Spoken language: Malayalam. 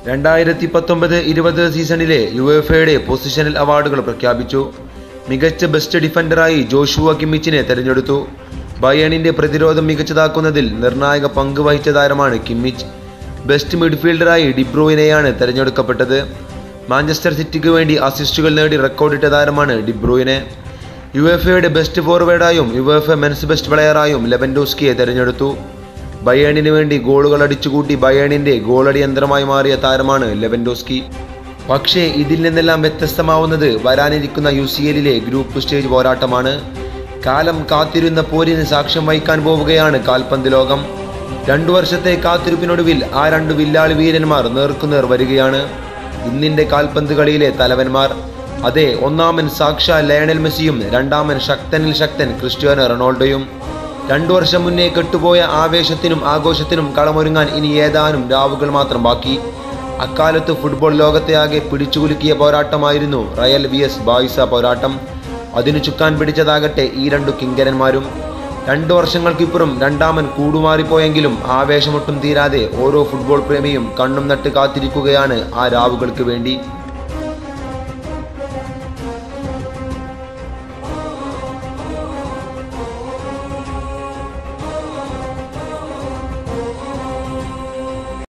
രണ്ടായിരത്തി പത്തൊമ്പത് ഇരുപത് സീസണിലെ യു എഫ് എയുടെ പൊസിഷണൽ അവാർഡുകൾ പ്രഖ്യാപിച്ചു മികച്ച ബെസ്റ്റ് ഡിഫൻഡറായി ജോഷുവ കിമ്മിച്ചിനെ തെരഞ്ഞെടുത്തു ബയണിന്റെ പ്രതിരോധം മികച്ചതാക്കുന്നതിൽ നിർണായക പങ്ക് വഹിച്ച താരമാണ് കിമ്മിച്ച് ബെസ്റ്റ് മിഡ്ഫീൽഡറായി ഡിബ്രൂയിനെയാണ് തെരഞ്ഞെടുക്കപ്പെട്ടത് മാഞ്ചസ്റ്റർ സിറ്റിക്ക് വേണ്ടി അസിസ്റ്റുകൾ നേടി റെക്കോർഡിട്ട താരമാണ് ഡിബ്രൂയിനെ യു എഫ് എയുടെ ബെസ്റ്റ് ഫോർവേഡായും U F A men's best പ്ലെയറായും ലെവൻഡോസ്കിയെ തെരഞ്ഞെടുത്തു ബയേണിന് വേണ്ടി ഗോളുകൾ അടിച്ചുകൂട്ടി ബയേണിന്റെ ഗോളടി യന്ത്രമായി മാറിയ താരമാണ് ലെവൻഡോസ്കി പക്ഷേ ഇതിൽ നിന്നെല്ലാം വ്യത്യസ്തമാവുന്നത് വരാനിരിക്കുന്ന യു സി എല്ലിലെ ഗ്രൂപ്പ് സ്റ്റേജ് പോരാട്ടമാണ് കാലം കാത്തിരുന്ന പോരിന് സാക്ഷ്യം വഹിക്കാൻ പോവുകയാണ് കാൽപന്ത് ലോകം രണ്ടു വർഷത്തെ കാത്തിരിപ്പിനൊടുവിൽ ആ രണ്ട് വില്ലാളി വീരന്മാർ നേർക്കുനേർ വരികയാണ് ഇന്നിന്റെ കാൽപന്ത് കളിയിലെ തലവന്മാർ അതെ ഒന്നാമൻ സാക്ഷാ ലയണൽ മെസ്സിയും രണ്ടാമൻ ശക്തനിൽ ശക്തൻ ക്രിസ്ത്യാനോ റൊണാൾഡോയും രണ്ടു വർഷം മുന്നേ കെട്ടുപോയ ആവേശത്തിനും ആഘോഷത്തിനും കളമൊരുങ്ങാൻ ഇനി ഏതാനും രാവുകൾ മാത്രം ബാക്കി അക്കാലത്ത് ഫുട്ബോൾ ലോകത്തെ ആകെ പിടിച്ചുകുലുക്കിയ പോരാട്ടമായിരുന്നു റയൽ വി എസ് ബായിസ പോരാട്ടം അതിനു ചുക്കാൻ പിടിച്ചതാകട്ടെ ഈ രണ്ടു കിങ്കരന്മാരും രണ്ടു വർഷങ്ങൾക്കിപ്പുറം രണ്ടാമൻ കൂടുമാറിപ്പോയെങ്കിലും ആവേശമൊട്ടും തീരാതെ ഓരോ ഫുട്ബോൾ പ്രേമിയും കണ്ണും നട്ട് കാത്തിരിക്കുകയാണ് ആ രാവുകൾക്ക് വേണ്ടി